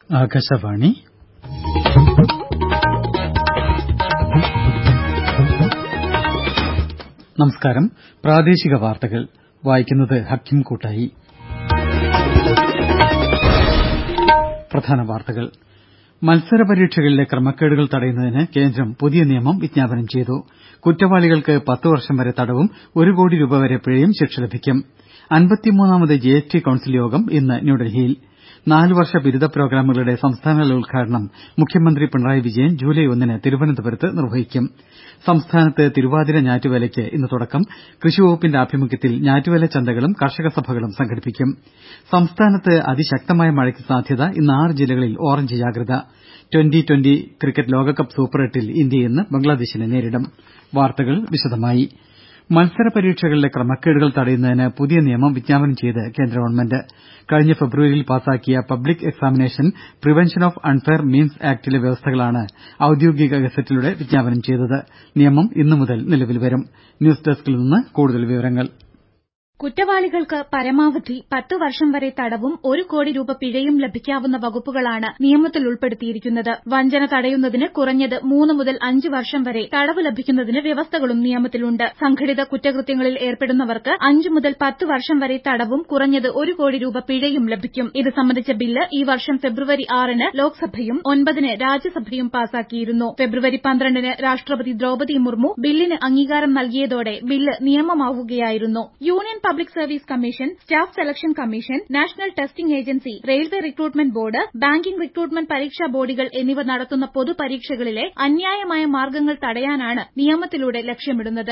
ആകാശവാണി നമസ്കാരം പ്രാദേശിക വാർത്തകൾ വായിക്കുന്നത് ഹക്കിം കൂട്ടായി പ്രധാന വാർത്തകൾ മത്സര പരീക്ഷകളിലെ ക്രമക്കേടുകൾ തടയുന്നതിന് കേന്ദ്രം പുതിയ നിയമം വിജ്ഞാപനം ചെയ്തു കുറ്റവാളികൾക്ക് പത്ത് വർഷം വരെ തടവും ഒരു കോടി രൂപ വരെ പിഴയും ശിക്ഷ ലഭിക്കും അൻപത്തിമൂന്നാമത് ജി എസ് ടി കൌൺസിൽ യോഗം ഇന്ന് ന്യൂഡൽഹിയിൽ നാലുവർഷ ബിരുദ പ്രോഗ്രാമുകളുടെ സംസ്ഥാനതല ഉദ്ഘാടനം മുഖ്യമന്ത്രി പിണറായി വിജയൻ ജൂലൈ ഒന്നിന് തിരുവനന്തപുരത്ത് നിർവഹിക്കും സംസ്ഥാനത്ത് തിരുവാതിര ഞാറ്റുവേലയ്ക്ക് ഇന്ന് തുടക്കം കൃഷിവകുപ്പിന്റെ ആഭിമുഖ്യത്തിൽ ഞാറ്റുവേല ചന്തകളും കർഷക സഭകളും സംഘടിപ്പിക്കും സംസ്ഥാനത്ത് അതിശക്തമായ മഴയ്ക്ക് സാധ്യത ഇന്ന് ആറ് ജില്ലകളിൽ ഓറഞ്ച് ജാഗ്രത ട്വന്റി ട്വന്റി ക്രിക്കറ്റ് ലോകകപ്പ് സൂപ്പർ എട്ടിൽ ഇന്ത്യ ഇന്ന് ബംഗ്ലാദേശിനെ നേരിടും വാർത്തകൾ വിശദമായി മത്സര പരീക്ഷകളിലെ ക്രമക്കേടുകൾ തടയുന്നതിന് പുതിയ നിയമം വിജ്ഞാപനം ചെയ്ത് കേന്ദ്ര ഗവൺമെന്റ് കഴിഞ്ഞ ഫെബ്രുവരിയിൽ പാസാക്കിയ public examination prevention of unfair means ആക്ടിലെ വ്യവസ്ഥകളാണ് ഔദ്യോഗിക ഗസറ്റിലൂടെ വിജ്ഞാപനം ചെയ്തത് നിയമം ഇന്നു മുതൽ നിലവിൽ വരും ന്യൂസ് ഡെസ്കിൽ നിന്ന് കൂടുതൽ വിവരങ്ങൾ കുറ്റവാളികൾക്ക് പരമാവധി പത്ത് വർഷം വരെ തടവും ഒരു കോടി രൂപ പിഴയും ലഭിക്കാവുന്ന വകുപ്പുകളാണ് നിയമത്തിൽ ഉൾപ്പെടുത്തിയിരിക്കുന്നത് വഞ്ചന തടയുന്നതിന് കുറഞ്ഞത് മൂന്ന് മുതൽ അഞ്ച് വർഷം വരെ തടവ് ലഭിക്കുന്നതിന് വ്യവസ്ഥകളും നിയമത്തിലുണ്ട് സംഘടിത കുറ്റകൃത്യങ്ങളിൽ ഏർപ്പെടുന്നവർക്ക് അഞ്ച് മുതൽ പത്ത് വർഷം വരെ തടവും കുറഞ്ഞത് ഒരു കോടി രൂപ പിഴയും ലഭിക്കും ഇത് സംബന്ധിച്ച ബില്ല് ഈ വർഷം ഫെബ്രുവരി ആറിന് ലോക്സഭയും ഒൻപതിന് രാജ്യസഭയും പാസാക്കിയിരുന്നു ഫെബ്രുവരി പന്ത്രണ്ടിന് രാഷ്ട്രപതി ദ്രൌപദി മുർമു ബില്ലിന് അംഗീകാരം നൽകിയതോടെ ബില്ല് നിയമമാവുകയായിരുന്നു union public service commission staff selection commission national testing agency railway recruitment board banking recruitment പരീക്ഷാ ബോർഡുകൾ എന്നിവ നടത്തുന്ന പൊതുപരീക്ഷകളിലെ അന്യായമായ മാർഗ്ഗങ്ങൾ തടയാനാണ് നിയമത്തിലൂടെ ലക്ഷ്യമിടുന്നത്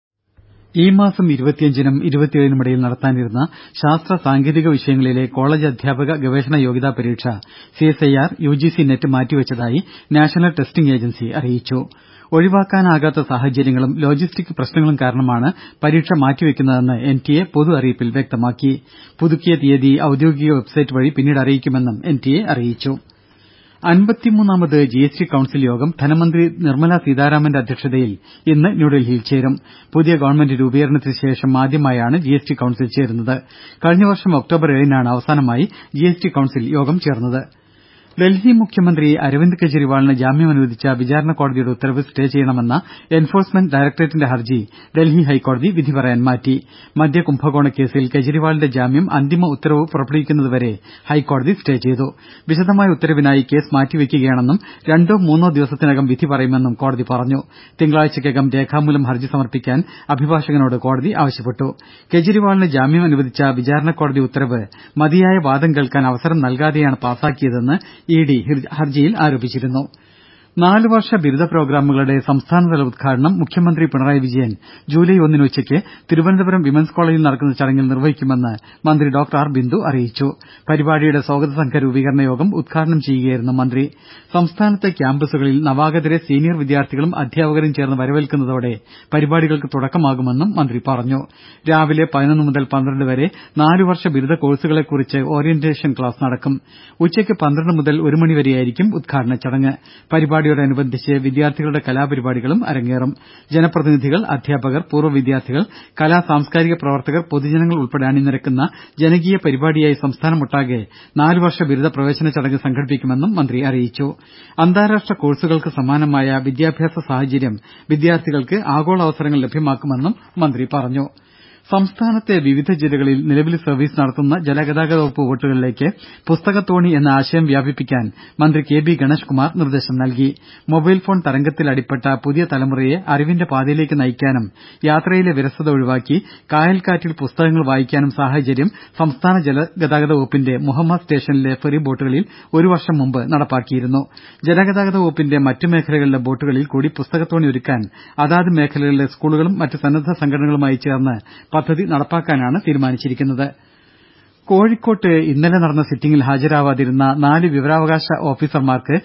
ഈ മാസം ഇരുപത്തിയഞ്ചിനും ഇരുപത്തിയേഴിനുമിടയിൽ നടത്താനിരുന്ന ശാസ്ത്ര സാങ്കേതിക വിഷയങ്ങളിലെ കോളേജ് അധ്യാപക ഗവേഷണ യോഗ്യതാ പരീക്ഷ സിഎസ്ഐആർ യുജിസി നെറ്റ് മാറ്റിവെച്ചതായി നാഷണൽ ടെസ്റ്റിംഗ് ഏജൻസി അറിയിച്ചു ഒഴിവാക്കാനാകാത്ത സാഹചര്യങ്ങളും ലോജിസ്റ്റിക് പ്രശ്നങ്ങളും കാരണമാണ് പരീക്ഷ മാറ്റിവെക്കുന്നതെന്ന് എൻടിഎ പൊതു അറിയിപ്പിൽ വ്യക്തമാക്കി പുതുക്കിയ തീയതി ഔദ്യോഗിക വെബ്സൈറ്റ് വഴി പിന്നീട് അറിയിക്കുമെന്നും എൻടിഎ അറിയിച്ചു അൻപത്തിമൂന്നാമത് ജിഎസ്ടി കൌൺസിൽ യോഗം ധനമന്ത്രി നിർമ്മലാ സീതാരാമന്റെ അധ്യക്ഷതയിൽ ഇന്ന് ന്യൂഡൽഹിയിൽ ചേരും പുതിയ ഗവൺമെന്റ് രൂപീകരണത്തിന് ശേഷം ആദ്യമായാണ് ജിഎസ്ടി കൌൺസിൽ ചേരുന്നത് കഴിഞ്ഞ വർഷം ഒക്ടോബർ ഏഴിനാണ് അവസാനമായി ജിഎസ്ടി കൌൺസിൽ യോഗം ചേർന്നത് ഡൽഹി മുഖ്യമന്ത്രി അരവിന്ദ് കെജ്രിവാളിന് ജാമ്യം അനുവദിച്ച വിചാരണ കോടതിയുടെ ഉത്തരവ് സ്റ്റേ ചെയ്യണമെന്ന എൻഫോഴ്സ്മെന്റ് ഡയറക്ടറേറ്റിന്റെ ഹർജി ഡൽഹി ഹൈക്കോടതി വിധി പറയാൻ മാറ്റി മദ്യ കുംഭകോണ കേസിൽ കെജ്രിവാളിന്റെ ജാമ്യം അന്തിമ ഉത്തരവ് പുറപ്പെടുവിക്കുന്നതുവരെ ഹൈക്കോടതി സ്റ്റേ ചെയ്തു വിശദമായ ഉത്തരവിനായി കേസ് മാറ്റിവെക്കുകയാണെന്നും രണ്ടോ മൂന്നോ ദിവസത്തിനകം വിധി പറയുമെന്നും കോടതി പറഞ്ഞു തിങ്കളാഴ്ചക്കകം രേഖാമൂലം ഹർജി സമർപ്പിക്കാൻ അഭിഭാഷകനോട് കോടതി ആവശ്യപ്പെട്ടു കെജ്രിവാളിന് ജാമ്യം അനുവദിച്ച വിചാരണ കോടതി ഉത്തരവ് മതിയായ വാദം കേൾക്കാൻ അവസരം നൽകാതെയാണ് പാസാക്കിയതെന്ന് ഇഡി ഹർജിയിൽ ആരോപിച്ചിരുന്നു നാലുവർഷ ബിരുദ പ്രോഗ്രാമുകളുടെ സംസ്ഥാനതല ഉദ്ഘാടനം മുഖ്യമന്ത്രി പിണറായി വിജയൻ ജൂലൈ ഒന്നിന് ഉച്ചയ്ക്ക് തിരുവനന്തപുരം വിമൻസ് കോളേജിൽ നടക്കുന്ന ചടങ്ങിൽ നിർവഹിക്കുമെന്ന് മന്ത്രി ഡോക്ടർ ആർ ബിന്ദു അറിയിച്ചു പരിപാടിയുടെ സ്വാഗത സംഘ രൂപീകരണ യോഗം ഉദ്ഘാടനം ചെയ്യുകയായിരുന്നു മന്ത്രി സംസ്ഥാനത്തെ ക്യാമ്പസുകളിൽ നവാഗതരെ സീനിയർ വിദ്യാർത്ഥികളും അധ്യാപകരും ചേർന്ന് വരവേൽക്കുന്നതോടെ പരിപാടികൾക്ക് തുടക്കമാകുമെന്നും മന്ത്രി പറഞ്ഞു രാവിലെ പതിനൊന്ന് മുതൽ പന്ത്രണ്ട് വരെ നാലുവർഷ ബിരുദ കോഴ്സുകളെക്കുറിച്ച് ഓറിയന്റേഷൻ ക്ലാസ് നടക്കും ഉച്ചയ്ക്ക് പന്ത്രണ്ട് മുതൽ ഒരു മണിവരെയായിരിക്കും ഉദ്ഘാടന ചടങ്ങ് പരിപാടിയോടനുബന്ധിച്ച് വിദ്യാർത്ഥികളുടെ കലാപരിപാടികളും അരങ്ങേറും ജനപ്രതിനിധികൾ അധ്യാപകർ പൂർവ്വ വിദ്യാർത്ഥികൾ കലാ സാംസ്കാരിക പ്രവർത്തകർ പൊതുജനങ്ങൾ ഉൾപ്പെടെ അണിനിരക്കുന്ന ജനകീയ പരിപാടിയായി സംസ്ഥാനമൊട്ടാകെ നാലുവർഷ ബിരുദ പ്രവേശന ചടങ്ങ് സംഘടിപ്പിക്കുമെന്നും മന്ത്രി അറിയിച്ചു അന്താരാഷ്ട്ര കോഴ്സുകൾക്ക് സമാനമായ വിദ്യാഭ്യാസ സാഹചര്യം വിദ്യാർത്ഥികൾക്ക് ആഗോള അവസരങ്ങൾ ലഭ്യമാക്കുമെന്നും മന്ത്രി പറഞ്ഞു സംസ്ഥാനത്തെ വിവിധ ജില്ലകളിൽ നിലവിൽ സർവീസ് നടത്തുന്ന ജലഗതാഗത വകുപ്പ് ബോട്ടുകളിലേക്ക് പുസ്തകത്തോണി എന്ന ആശയം വ്യാപിപ്പിക്കാൻ മന്ത്രി കെ ബി ഗണേഷ് കുമാർ നിർദ്ദേശം നൽകി മൊബൈൽ ഫോൺ തരംഗത്തിൽ അടിപ്പെട്ട പുതിയ തലമുറയെ അറിവിന്റെ പാതയിലേക്ക് നയിക്കാനും യാത്രയിലെ വിരസത ഒഴിവാക്കി കായൽക്കാറ്റിൽ പുസ്തകങ്ങൾ വായിക്കാനും സാഹചര്യം സംസ്ഥാന ജലഗതാഗത വകുപ്പിന്റെ മുഹമ്മ സ്റ്റേഷനിലെ ഫെറി ബോട്ടുകളിൽ ഒരു വർഷം മുമ്പ് നടപ്പാക്കിയിരുന്നു ജലഗതാഗത വകുപ്പിന്റെ മറ്റു മേഖലകളിലെ ബോട്ടുകളിൽ കൂടി പുസ്തകത്തോണി ഒരുക്കാൻ അതാത് മേഖലകളിലെ സ്കൂളുകളും മറ്റ് സന്നദ്ധ സംഘടനകളുമായി ചേർന്ന് പദ്ധതി നടപ്പാക്കാനാണ് തീരുമാനിച്ചിരിക്കുന്നത് കോഴിക്കോട്ട് ഇന്നലെ നടന്ന സിറ്റിംഗിൽ ഹാജരാവാതിരുന്ന നാല് വിവരാവകാശ ഓഫീസർമാർക്ക്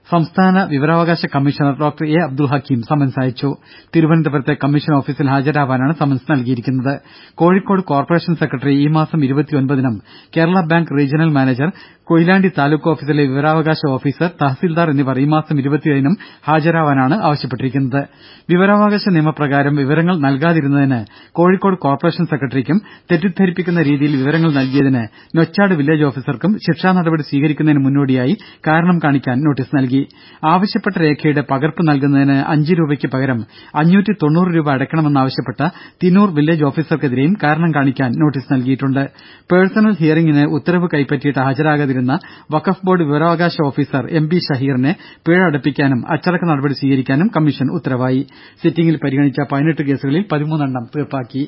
സംസ്ഥാന വിവരാവകാശ commissioner doctor A Abdul Hakeem summons അയച്ചു തിരുവനന്തപുരത്തെ കമ്മീഷൻ ഓഫീസിൽ ഹാജരാവാനാണ് സമൻസ് നൽകിയിരിക്കുന്നത് കോഴിക്കോട് കോർപ്പറേഷൻ സെക്രട്ടറി ഈ മാസം നും Kerala bank regional manager Koyilandy taluk ഓഫീസിലെ വിവരാവകാശ ഓഫീസർ തഹസിൽദാർ എന്നിവർ ഈ മാസം നും ഹാജരാവാനാണ് ആവശ്യപ്പെട്ടിരിക്കുന്നത് വിവരാവകാശ നിയമപ്രകാരം വിവരങ്ങൾ നൽകാതിരുന്നതിന് കോഴിക്കോട് കോർപ്പറേഷൻ സെക്രട്ടറിക്കും തെറ്റിദ്ധരിപ്പിക്കുന്ന രീതിയിൽ വിവരങ്ങൾ നൽകിയതിന് നൊച്ചാട് വില്ലേജ് ഓഫീസർക്കും ശിക്ഷാ നടപടി സ്വീകരിക്കുന്നതിന് മുന്നോടിയായി കാരണം കാണിക്കാൻ നോട്ടീസ് നൽകി ആവശ്യപ്പെട്ട രേഖയുടെ പകർപ്പ് നൽകുന്നതിന് അഞ്ച് രൂപയ്ക്ക് പകരം അഞ്ഞൂറ്റി തൊണ്ണൂറ് രൂപ അടയ്ക്കണമെന്നാവശ്യപ്പെട്ട തിന്നൂർ വില്ലേജ് ഓഫീസർക്കെതിരെയും കാരണം കാണിക്കാൻ നോട്ടീസ് നൽകിയിട്ടുണ്ട് പേഴ്സണൽ ഹിയറിംഗിന് ഉത്തരവ് കൈപ്പറ്റിയിട്ട് ഹാജരാകാതിരുന്ന വഖഫ് ബോർഡ് വിവരാവകാശ ഓഫീസർ എം ബി ഷഹീറിനെ പിഴ അടപ്പിക്കാനും അച്ചടക്ക നടപടി സ്വീകരിക്കാനും കമ്മീഷൻ ഉത്തരവായി സിറ്റിംഗിൽ പരിഗണിച്ച പതിനെട്ട് കേസുകളിൽ പതിമൂന്നെണ്ണം തീർപ്പാക്കി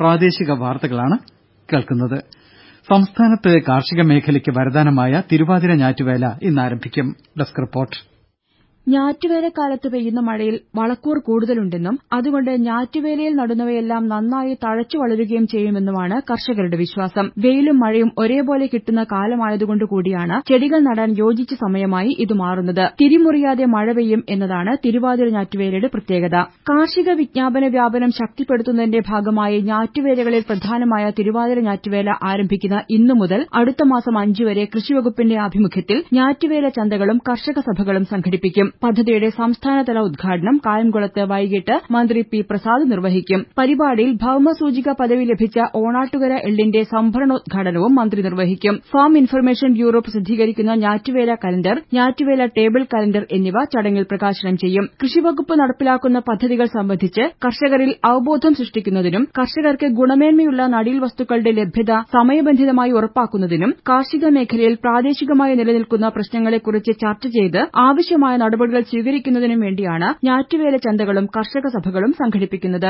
സംസ്ഥാനത്ത് കാർഷിക മേഖലയ്ക്ക് വരദാനമായ തിരുവാതിര ഞാറ്റുവേല ഇന്ന് ആരംഭിക്കും ഡെസ്ക് റിപ്പോർട്ട് ഞാറ്റുവേലക്കാലത്ത് പെയ്യുന്ന മഴയിൽ വളക്കൂർ കൂടുതലുണ്ടെന്നും അതുകൊണ്ട് ഞാറ്റുവേലയിൽ നടുന്നവയെല്ലാം നന്നായി തഴച്ചു വളരുകയും ചെയ്യുമെന്നുമാണ് കർഷകരുടെ വിശ്വാസം വെയിലും മഴയും ഒരേപോലെ കിട്ടുന്ന കാലമായതുകൊണ്ടുകൂടിയാണ് ചെടികൾ നടാൻ യോജിച്ച സമയമായി ഇത് മാറുന്നത് തിരിമുറിയാതെ മഴ പെയ്യും എന്നതാണ് തിരുവാതിര ഞാറ്റുവേലയുടെ പ്രത്യേകത കാർഷിക വിജ്ഞാപന വ്യാപനം ശക്തിപ്പെടുത്തുന്നതിന്റെ ഭാഗമായി ഞാറ്റുവേലകളിൽ പ്രധാനമായ തിരുവാതിര ഞാറ്റുവേല ആരംഭിക്കുന്ന ഇന്നു മുതൽ അടുത്ത മാസം അഞ്ചുവരെ കൃഷിവകുപ്പിന്റെ ആഭിമുഖ്യത്തിൽ ഞാറ്റുവേല ചന്തകളും കർഷക സഭകളും സംഘടിപ്പിക്കും പദ്ധതിയുടെ സംസ്ഥാനതല ഉദ്ഘാടനം കായംകുളത്ത് വൈകിട്ട് മന്ത്രി പി പ്രസാദ് നിർവഹിക്കും പരിപാടിയിൽ ഭൌമസൂചിക പദവി ലഭിച്ച ഓണാട്ടുകര എള്ളിന്റെ സംഭരണോദ്ഘാടനവും മന്ത്രി നിർവഹിക്കും ഫാം ഇൻഫർമേഷൻ ബ്യൂറോ പ്രസിദ്ധീകരിക്കുന്ന ഞാറ്റുവേല കലണ്ടർ ഞാറ്റുവേല ടേബിൾ കലണ്ടർ എന്നിവ ചടങ്ങിൽ പ്രകാശനം ചെയ്യും കൃഷിവകുപ്പ് നടപ്പിലാക്കുന്ന പദ്ധതികൾ സംബന്ധിച്ച് കർഷകരിൽ അവബോധം സൃഷ്ടിക്കുന്നതിനും കർഷകർക്ക് ഗുണമേന്മയുള്ള നടീൽ വസ്തുക്കളുടെ ലഭ്യത സമയബന്ധിതമായി ഉറപ്പാക്കുന്നതിനും കാർഷിക മേഖലയിൽ പ്രാദേശികമായി നിലനിൽക്കുന്ന പ്രശ്നങ്ങളെക്കുറിച്ച് ചർച്ച ചെയ്ത് ആവശ്യമായ നടപടികൾ സ്വീകരിക്കുന്നതിനും വേണ്ടിയാണ് ഞാറ്റുവേല ചന്തകളും കർഷക സഭകളും സംഘടിപ്പിക്കുന്നത്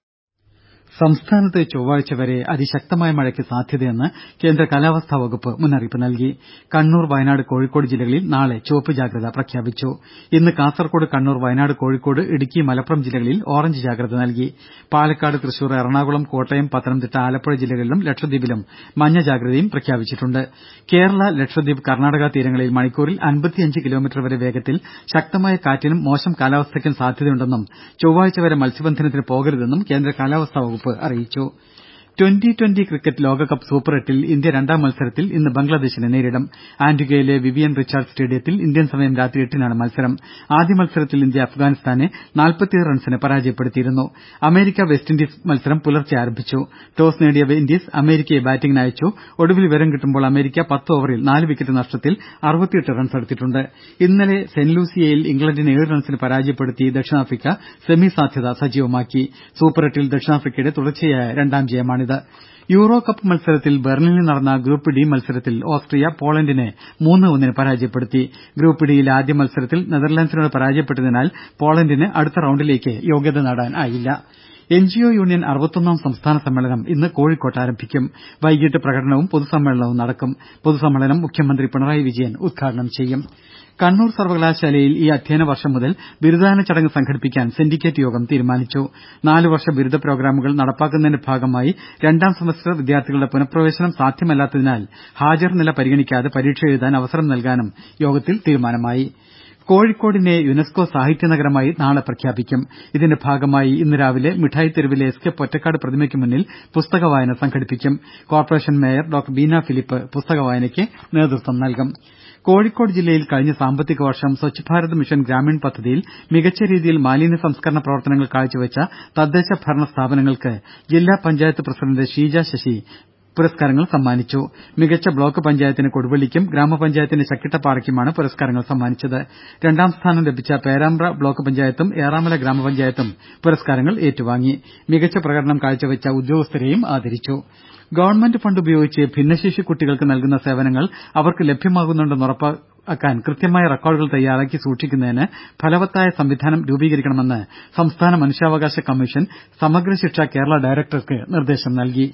സംസ്ഥാനത്ത് ചൊവ്വാഴ്ച വരെ അതിശക്തമായ മഴയ്ക്ക് സാധ്യതയെന്ന് കേന്ദ്ര കാലാവസ്ഥാ വകുപ്പ് മുന്നറിയിപ്പ് നൽകി കണ്ണൂർ വയനാട് കോഴിക്കോട് ജില്ലകളിൽ നാളെ ചുവപ്പ് ജാഗ്രത പ്രഖ്യാപിച്ചു ഇന്ന് കാസർകോട് കണ്ണൂർ വയനാട് കോഴിക്കോട് ഇടുക്കി മലപ്പുറം ജില്ലകളിൽ ഓറഞ്ച് ജാഗ്രത നൽകി പാലക്കാട് തൃശൂർ എറണാകുളം കോട്ടയം പത്തനംതിട്ട ആലപ്പുഴ ജില്ലകളിലും ലക്ഷദ്വീപിലും മഞ്ഞ ജാഗ്രതയും പ്രഖ്യാപിച്ചിട്ടുണ്ട് കേരള ലക്ഷദ്വീപ് കർണാടക തീരങ്ങളിൽ മണിക്കൂറിൽ അൻപത്തിയഞ്ച് കിലോമീറ്റർ വരെ വേഗത്തിൽ ശക്തമായ കാറ്റിനും മോശം കാലാവസ്ഥയ്ക്കും സാധ്യതയുണ്ടെന്നും ചൊവ്വാഴ്ച വരെ മത്സ്യബന്ധനത്തിന് പോകരുതെന്നും കേന്ദ്ര കാലാവസ്ഥാ വകുപ്പ് അറിയിച്ചു ട്വന്റി ട്വന്റി ക്രിക്കറ്റ് ലോകകപ്പ് സൂപ്പർ എട്ടിൽ ഇന്ത്യ രണ്ടാം മത്സരത്തിൽ ഇന്ന് ബംഗ്ലാദേശിനെ നേരിടും ആന്റിഗ്വയിലെ വിവിയൻ റിച്ചാർഡ് സ്റ്റേഡിയത്തിൽ ഇന്ത്യൻ സമയം രാത്രി എട്ടിനാണ് മത്സരം ആദ്യ മത്സരത്തിൽ ഇന്ത്യ അഫ്ഗാനിസ്ഥാനെ നാൽപ്പത്തിയേഴ് റൺസിന് പരാജയപ്പെടുത്തിയിരുന്നു അമേരിക്ക വെസ്റ്റ് ഇൻഡീസ് മത്സരം പുലർച്ചെ ആരംഭിച്ചു ടോസ് നേടിയ ഇൻഡീസ് അമേരിക്കയെ ബാറ്റിംഗിന് അയച്ചു ഒടുവിൽ വിവരം കിട്ടുമ്പോൾ അമേരിക്ക പത്ത് ഓവറിൽ നാല് വിക്കറ്റ് നഷ്ടത്തിൽ അറുപത്തിയെട്ട് റൺസ് എടുത്തിട്ടുണ്ട് ഇന്നലെ സെന്റ് ലൂസിയയിൽ ഇംഗ്ലണ്ടിനെ ഏഴ് റൺസിന് പരാജയപ്പെടുത്തി ദക്ഷിണാഫ്രിക്ക സെമി സാധ്യത സജീവമാക്കി സൂപ്പർ എട്ടിൽ ദക്ഷിണാഫ്രിക്കയുടെ തുടർച്ചയായ രണ്ടാം ജയമാണിത് യൂറോ കപ്പ് മത്സരത്തിൽ ബെർലിനിൽ നടന്ന ഗ്രൂപ്പ് ഡി മത്സരത്തിൽ ഓസ്ട്രിയ പോളണ്ടിനെ മൂന്ന് ഒന്നിന് പരാജയപ്പെടുത്തി ഗ്രൂപ്പ് ഡിയിലെ ആദ്യ മത്സരത്തിൽ നെതർലാൻഡ്സിനോട് പരാജയപ്പെട്ടതിനാൽ പോളണ്ടിന് അടുത്ത റൌണ്ടിലേക്ക് യോഗ്യത നേടാനായില്ല എൻജിഒ യൂണിയൻ അറുപത്തൊന്നാം സംസ്ഥാന സമ്മേളനം ഇന്ന് കോഴിക്കോട്ട് ആരംഭിക്കും വൈകിട്ട് പ്രകടനവും പൊതുസമ്മേളനവും നടക്കും പൊതുസമ്മേളനം മുഖ്യമന്ത്രി പിണറായി വിജയൻ ഉദ്ഘാടനം ചെയ്യും കണ്ണൂർ സർവകലാശാലയിൽ ഈ അധ്യയന വർഷം മുതൽ ബിരുദദാന ചടങ്ങ് സംഘടിപ്പിക്കാൻ സിൻഡിക്കേറ്റ് യോഗം തീരുമാനിച്ചു നാലുവർഷ ബിരുദ പ്രോഗ്രാമുകൾ നടപ്പാക്കുന്നതിന്റെ ഭാഗമായി രണ്ടാം സെമസ്റ്റർ വിദ്യാർത്ഥികളുടെ പുനഃപ്രവേശനം സാധ്യമല്ലാത്തതിനാൽ ഹാജർ നില പരിഗണിക്കാതെ പരീക്ഷ എഴുതാൻ അവസരം നൽകാനും യോഗത്തിൽ തീരുമാനമായി കോഴിക്കോടിനെ യുനെസ്കോ സാഹിത്യ നഗരമായി നാളെ പ്രഖ്യാപിക്കും ഇതിന്റെ ഭാഗമായി ഇന്ന് രാവിലെ മിഠായി തെരുവിലെ എസ് കെ പൊറ്റക്കാട് പ്രതിമയ്ക്ക് മുന്നിൽ പുസ്തക വായന സംഘടിപ്പിക്കും corporation mayor doctor Beena Philip പുസ്തക വായനയ്ക്ക് നേതൃത്വം നൽകും കോഴിക്കോട് ജില്ലയിൽ കഴിഞ്ഞ സാമ്പത്തിക വർഷം സ്വച്ഛ് ഭാരത് മിഷൻ ഗ്രാമീൺ പദ്ധതിയിൽ മികച്ച രീതിയിൽ മാലിന്യ സംസ്കരണ പ്രവർത്തനങ്ങൾ കാഴ്ചവെച്ച തദ്ദേശ ഭരണ സ്ഥാപനങ്ങൾക്ക് ജില്ലാ പഞ്ചായത്ത് പ്രസിഡന്റ് ഷീജ ശശി പുരസ്കാരങ്ങൾ സമ്മാനിച്ചു മികച്ച ബ്ലോക്ക് പഞ്ചായത്തിന് കൊടുവള്ളിക്കും ഗ്രാമപഞ്ചായത്തിന് ചക്കിട്ടപ്പാറയ്ക്കുമാണ് പുരസ്കാരങ്ങൾ സമ്മാനിച്ചത് രണ്ടാം സ്ഥാനം ലഭിച്ച പേരാമ്പ്ര ബ്ലോക്ക് പഞ്ചായത്തും ഏറാമല ഗ്രാമപഞ്ചായത്തും പുരസ്കാരങ്ങൾ ഏറ്റുവാങ്ങി മികച്ച പ്രകടനം കാഴ്ചവെച്ച ഉദ്യോഗസ്ഥരെയും ആദരിച്ചു ഗവൺമെന്റ് ഫണ്ട് ഉപയോഗിച്ച് ഭിന്നശേഷി കുട്ടികൾക്ക് നൽകുന്ന സേവനങ്ങൾ അവർക്ക് ലഭ്യമാകുന്നുണ്ടെന്ന് ഉറപ്പാക്കാൻ കൃത്യമായ റെക്കോർഡുകൾ തയ്യാറാക്കി സൂക്ഷിക്കുന്നതിന് ഫലവത്തായ സംവിധാനം രൂപീകരിക്കണമെന്ന് സംസ്ഥാന മനുഷ്യാവകാശ കമ്മീഷൻ സമഗ്ര ശിക്ഷ കേരള ഡയറക്ടർക്ക് നിർദ്ദേശം നൽകി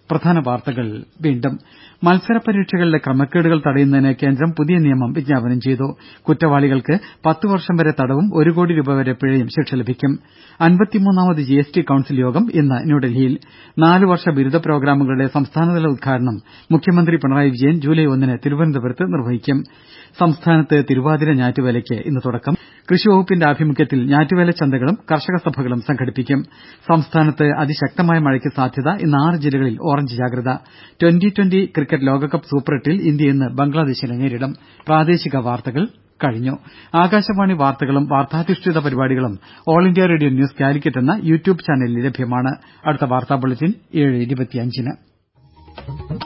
പ്രധാന വാർത്തകൾ വീണ്ടും മത്സര പരീക്ഷകളിലെ ക്രമക്കേടുകൾ തടയുന്നതിന് കേന്ദ്രം പുതിയ നിയമം വിജ്ഞാപനം ചെയ്തു കുറ്റവാളികൾക്ക് പത്ത് വർഷം വരെ തടവും ഒരു കോടി രൂപ വരെ പിഴയും ശിക്ഷ ലഭിക്കും അൻപത്തിമൂന്നാമത് ജി എസ് ടി കൌൺസിൽ യോഗം ഇന്ന് ന്യൂഡൽഹിയിൽ നാല് വർഷ ബിരുദ പ്രോഗ്രാമുകളുടെ സംസ്ഥാനതല ഉദ്ഘാടനം മുഖ്യമന്ത്രി പിണറായി വിജയൻ ജൂലൈ ഒന്നിന് തിരുവനന്തപുരത്ത് നിർവഹിക്കും സംസ്ഥാനത്ത് തിരുവാതിര ഞാറ്റുവേലയ്ക്ക് ഇന്ന് തുടക്കം കൃഷിവകുപ്പിന്റെ ആഭിമുഖ്യത്തിൽ ഞാറ്റുവേല ചന്തകളും കർഷക സഭകളും സംഘടിപ്പിക്കും സംസ്ഥാനത്ത് അതിശക്തമായ മഴയ്ക്ക് സാധ്യത ഇന്ന് ആറ് ജില്ലകളിൽ ഓറഞ്ച് ജാഗ്രത ട്വന്റി ട്വന്റി ക്രിക്കറ്റ് ലോകകപ്പ് സൂപ്പർ എട്ടിൽ ഇന്ത്യ ഇന്ന് ബംഗ്ലാദേശിനെ നേരിടും പ്രാദേശിക വാർത്തകൾ കഴിഞ്ഞു ആകാശവാണി വാർത്തകളും വാർത്താധിഷ്ഠിത പരിപാടികളും all India radio news Calicut എന്ന യൂട്യൂബ് ചാനലിൽ ലഭ്യമാണ് അടുത്ത വാർത്താ ബുള്ളറ്റിൻ ഏഴ് ഇരുപത്തിയഞ്ചിന്